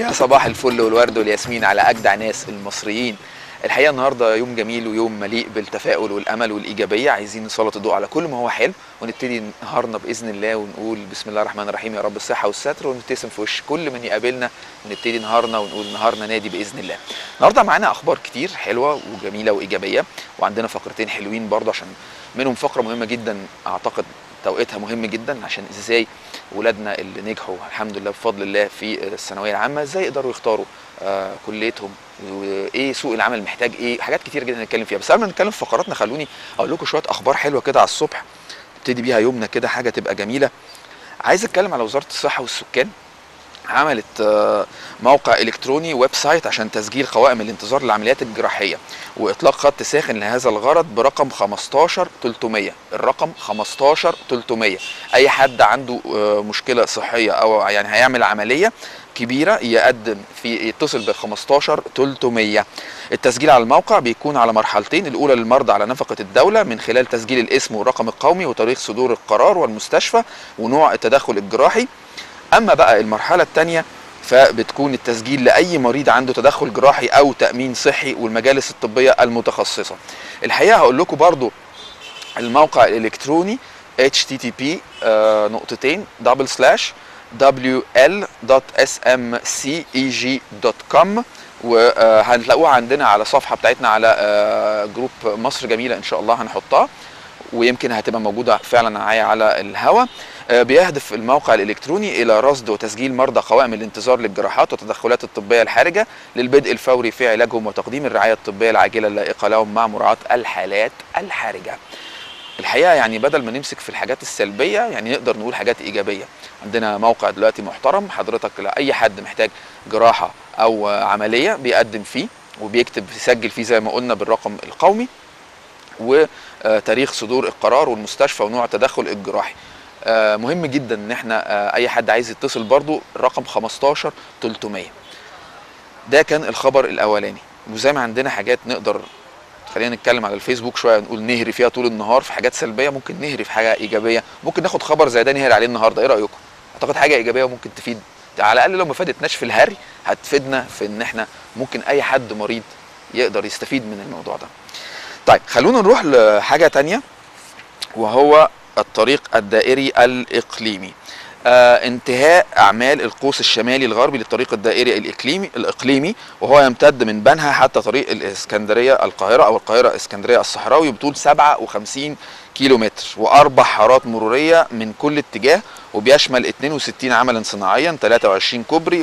يا صباح الفل والورد والياسمين على اجدع ناس المصريين الحقيقه النهارده يوم جميل ويوم مليء بالتفاؤل والامل والايجابيه عايزين نسلط الضوء على كل ما هو حلو ونبتدي نهارنا باذن الله ونقول بسم الله الرحمن الرحيم يا رب الصحه والستر ونبتسم في وش كل من يقابلنا ونبتدي نهارنا ونقول نهارنا نادي باذن الله النهارده معانا اخبار كتير حلوه وجميله وايجابيه وعندنا فقرتين حلوين برضه عشان منهم فقره مهمه جدا اعتقد توقيتها مهم جدا عشان ازاي ولادنا اللي نجحوا الحمد لله بفضل الله في الثانويه العامه ازاي يقدروا يختاروا آه كليتهم وايه سوق العمل محتاج ايه حاجات كتير جدا نتكلم فيها بس قبل ما نتكلم في فقراتنا خلوني اقول لكم شويه اخبار حلوه كده على الصبح نبتدي بيها يومنا كده حاجه تبقى جميله عايز اتكلم على وزاره الصحه والسكان عملت آه، موقع الكتروني ويب سايت عشان تسجيل قوائم الانتظار للعمليات الجراحيه واطلاق خط ساخن لهذا الغرض برقم 15300 الرقم 15300 اي حد عنده آه، مشكله صحيه او يعني هيعمل عمليه كبيره يقدم في يتصل ب 15300 التسجيل على الموقع بيكون على مرحلتين الاولى للمرضى على نفقه الدوله من خلال تسجيل الاسم والرقم القومي وتاريخ صدور القرار والمستشفى ونوع التدخل الجراحي اما بقى المرحله الثانيه فبتكون التسجيل لاي مريض عنده تدخل جراحي او تامين صحي والمجالس الطبيه المتخصصه الحقيقه هقول لكم برضو الموقع الالكتروني http آه، نقطتين دبل سلاش wl.smceg.com وهتلاقوها عندنا على الصفحه بتاعتنا على آه، جروب مصر جميله ان شاء الله هنحطها ويمكن هتبقى موجوده فعلا معايا على الهوا آه، بيهدف الموقع الالكتروني الى رصد وتسجيل مرضى قوائم الانتظار للجراحات والتدخلات الطبيه الحرجه للبدء الفوري في علاجهم وتقديم الرعايه الطبيه العاجله اللائقه لهم مع مراعاه الحالات الحرجه. الحقيقه يعني بدل ما نمسك في الحاجات السلبيه يعني نقدر نقول حاجات ايجابيه عندنا موقع دلوقتي محترم حضرتك لاي حد محتاج جراحه او عمليه بيقدم فيه وبيكتب يسجل فيه زي ما قلنا بالرقم القومي وتاريخ صدور القرار والمستشفى ونوع التدخل الجراحي آه، مهم جدا ان احنا آه، اي حد عايز يتصل برضو الرقم 15 300 ده كان الخبر الاولاني وزي ما عندنا حاجات نقدر خلينا نتكلم على الفيسبوك شويه نقول نهري فيها طول النهار في حاجات سلبيه ممكن نهري في حاجه ايجابيه ممكن ناخد خبر زي ده نهري عليه النهارده ايه رايكم اعتقد حاجه ايجابيه وممكن تفيد على الاقل لو ما فادتناش في الهري هتفيدنا في ان احنا ممكن اي حد مريض يقدر يستفيد من الموضوع ده طيب خلونا نروح لحاجه تانية وهو الطريق الدائري الاقليمي آه انتهاء اعمال القوس الشمالي الغربي للطريق الدائري الاقليمي الاقليمي وهو يمتد من بنها حتى طريق الاسكندريه القاهره او القاهره اسكندريه الصحراوي بطول 57 كيلو متر واربع حارات مروريه من كل اتجاه وبيشمل 62 عملا صناعيا 23 كوبري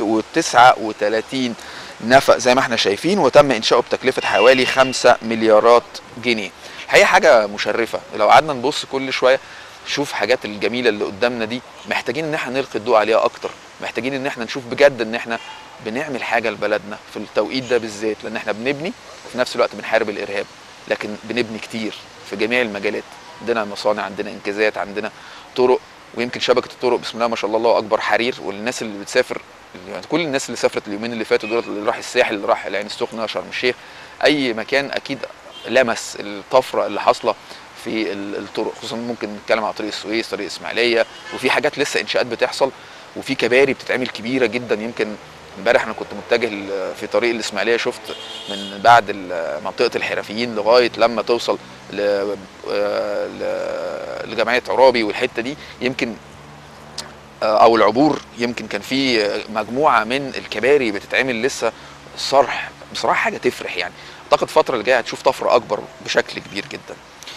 و39 نفق زي ما احنا شايفين وتم انشاؤه بتكلفه حوالي 5 مليارات جنيه الحقيقه حاجه مشرفه لو قعدنا نبص كل شويه شوف حاجات الجميله اللي قدامنا دي محتاجين ان احنا نلقي الضوء عليها اكتر محتاجين ان احنا نشوف بجد ان احنا بنعمل حاجه لبلدنا في التوقيت ده بالذات لان احنا بنبني وفي نفس الوقت بنحارب الارهاب لكن بنبني كتير في جميع المجالات عندنا مصانع عندنا انجازات عندنا طرق ويمكن شبكه الطرق بسم الله ما شاء الله الله اكبر حرير والناس اللي بتسافر يعني كل الناس اللي سافرت اليومين اللي فاتوا دول اللي راح الساحل اللي راح العين السخنه شرم الشيخ اي مكان اكيد لمس الطفره اللي حاصله في ال- الطرق خصوصا ممكن نتكلم على طريق السويس طريق اسماعيليه وفي حاجات لسه انشاءات بتحصل وفي كباري بتتعمل كبيره جدا يمكن امبارح انا كنت متجه ل- في طريق الاسماعيليه شفت من بعد ال- منطقه الحرفيين لغايه لما توصل ل... آه، ل- لجمعيه عرابي والحته دي يمكن آه، او العبور يمكن كان في آه، مجموعه من الكباري بتتعمل لسه صرح بصراحه حاجه تفرح يعني اعتقد الفتره اللي جايه هتشوف طفره اكبر بشكل كبير جدا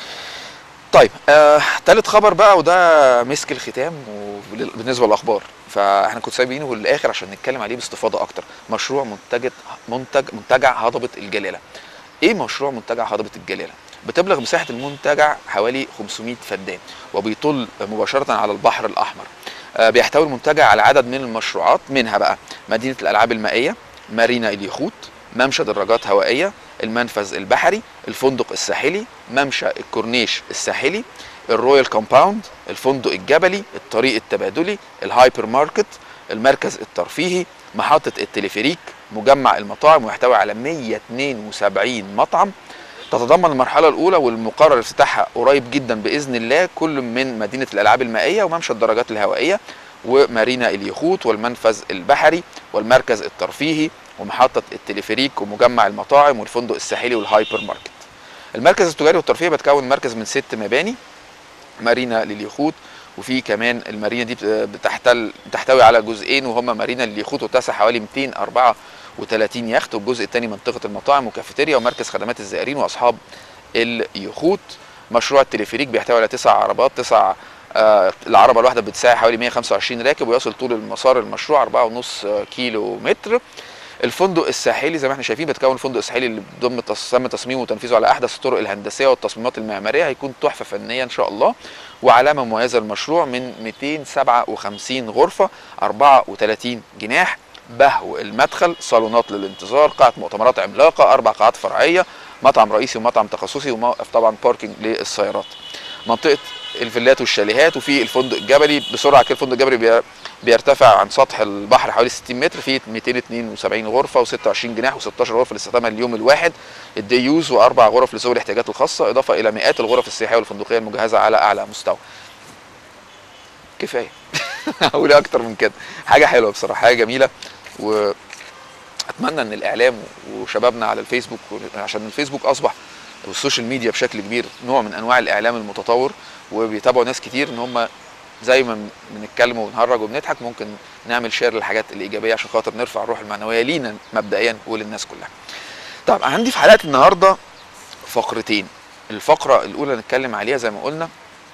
طيب آه، تالت خبر بقى وده مسك الختام وبال- بالنسبه للاخبار فاحنا كنت سايبينه للاخر عشان نتكلم عليه باستفاضه اكتر مشروع منتجة منتج منتجع هضبه الجلاله ايه مشروع منتجع هضبه الجلاله بتبلغ مساحه المنتجع حوالي 500 فدان وبيطل مباشره على البحر الاحمر آه، بيحتوي المنتجع على عدد من المشروعات منها بقى مدينه الالعاب المائيه مارينا اليخوت ممشى دراجات هوائيه المنفذ البحري الفندق الساحلي ممشى الكورنيش الساحلي الرويال كومباوند الفندق الجبلي الطريق التبادلي الهايبر ماركت المركز الترفيهي محطة التلفريك مجمع المطاعم ويحتوي على 172 مطعم تتضمن المرحلة الأولى والمقرر افتتاحها قريب جدا بإذن الله كل من مدينة الألعاب المائية وممشى الدراجات الهوائية ومارينا اليخوت والمنفذ البحري والمركز الترفيهي ومحطة التلفريك ومجمع المطاعم والفندق الساحلي والهايبر ماركت المركز التجاري والترفيهي بتكون مركز من ست مباني مارينا لليخوت وفي كمان المارينا دي بتحتل بتحتوي على جزئين وهما مارينا لليخوت وتسع حوالي 234 يخت والجزء الثاني منطقه المطاعم وكافيتيريا ومركز خدمات الزائرين واصحاب اليخوت مشروع التلفريك بيحتوي على تسع عربات تسع آه العربه الواحده بتساعي حوالي 125 راكب ويصل طول المسار المشروع 4.5 كيلو متر الفندق الساحلي زي ما احنا شايفين بيتكون الفندق الساحلي اللي بيضم تم تصميمه وتنفيذه على احدث الطرق الهندسيه والتصميمات المعماريه هيكون تحفه فنيه ان شاء الله وعلامه مميزه للمشروع من 257 غرفه 34 جناح بهو المدخل صالونات للانتظار قاعه مؤتمرات عملاقه اربع قاعات فرعيه مطعم رئيسي ومطعم تخصصي وموقف طبعا باركينج للسيارات منطقه الفيلات والشاليهات وفي الفندق الجبلي بسرعه كده الفندق الجبلي بيرتفع عن سطح البحر حوالي 60 متر فيه 272 غرفه و26 جناح و16 غرفه لاستخدامها اليوم الواحد الديوز واربع غرف لذوي الاحتياجات الخاصه اضافه الى مئات الغرف السياحيه والفندقيه المجهزه على اعلى مستوى كفايه اقول اكتر من كده حاجه حلوه بصراحه حاجه جميله و اتمنى ان الاعلام وشبابنا على الفيسبوك عشان الفيسبوك اصبح والسوشيال ميديا بشكل كبير نوع من انواع الاعلام المتطور وبيتابعوا ناس كتير ان هم زي ما بنتكلم وبنهرج وبنضحك ممكن نعمل شير للحاجات الايجابيه عشان خاطر نرفع الروح المعنويه لينا مبدئيا وللناس كلها. طب عندي في حلقه النهارده فقرتين. الفقره الاولى نتكلم عليها زي ما قلنا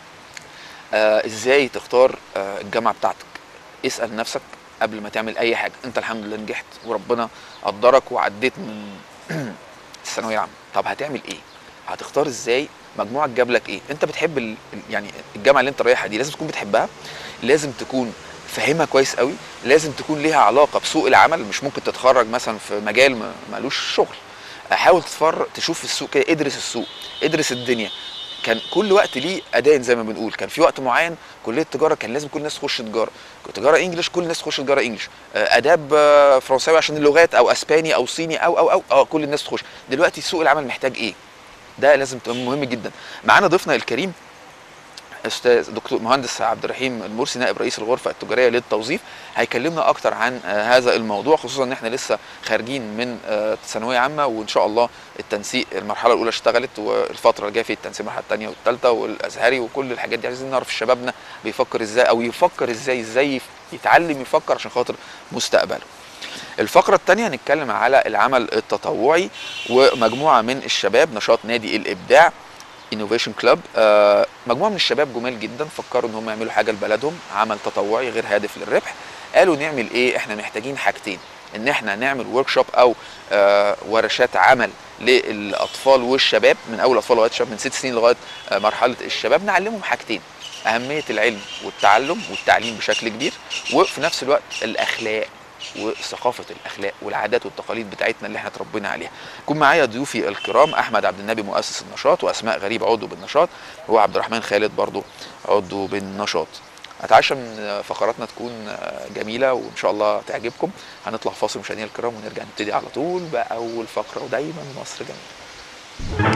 آه ازاي تختار آه الجامعه بتاعتك. اسال نفسك قبل ما تعمل اي حاجه، انت الحمد لله نجحت وربنا قدرك وعديت من الثانويه العامه، طب هتعمل ايه؟ هتختار ازاي مجموعك جاب لك ايه انت بتحب ال... يعني الجامعه اللي انت رايحها دي لازم تكون بتحبها لازم تكون فاهمها كويس قوي لازم تكون ليها علاقه بسوق العمل مش ممكن تتخرج مثلا في مجال مالوش شغل حاول تتفرج تشوف السوق كده ادرس السوق ادرس الدنيا كان كل وقت ليه ادان زي ما بنقول كان في وقت معين كليه التجاره كان لازم كل الناس تخش تجاره تجاره انجلش كل الناس تخش تجاره انجلش اداب فرنساوي عشان اللغات او اسباني او صيني او او او, أو كل الناس تخش دلوقتي سوق العمل محتاج ايه ده لازم تبقى مهم جدا معانا ضيفنا الكريم استاذ دكتور مهندس عبد الرحيم المرسي نائب رئيس الغرفه التجاريه للتوظيف هيكلمنا اكتر عن هذا الموضوع خصوصا ان احنا لسه خارجين من ثانويه عامه وان شاء الله التنسيق المرحله الاولى اشتغلت والفتره الجايه في التنسيق المرحله الثانيه والثالثه والازهري وكل الحاجات دي عايزين نعرف شبابنا بيفكر ازاي او يفكر ازاي ازاي يتعلم يفكر عشان خاطر مستقبله الفقرة الثانية هنتكلم على العمل التطوعي ومجموعة من الشباب نشاط نادي الإبداع انوفيشن كلاب آه مجموعه من الشباب جمال جدا فكروا ان هم يعملوا حاجه لبلدهم عمل تطوعي غير هادف للربح قالوا نعمل ايه احنا محتاجين حاجتين ان احنا نعمل ورك شوب او آه ورشات عمل للاطفال والشباب من اول اطفال لغايه شباب من ست سنين لغايه آه مرحله الشباب نعلمهم حاجتين اهميه العلم والتعلم والتعليم بشكل كبير وفي نفس الوقت الاخلاق وثقافه الاخلاق والعادات والتقاليد بتاعتنا اللي احنا اتربينا عليها. يكون معايا ضيوفي الكرام احمد عبد النبي مؤسس النشاط واسماء غريب عضو بالنشاط وعبد الرحمن خالد برضو عضو بالنشاط. اتعشى ان فقراتنا تكون جميله وان شاء الله تعجبكم. هنطلع فاصل مشاهدينا الكرام ونرجع نبتدي على طول باول فقره ودايما مصر جميله.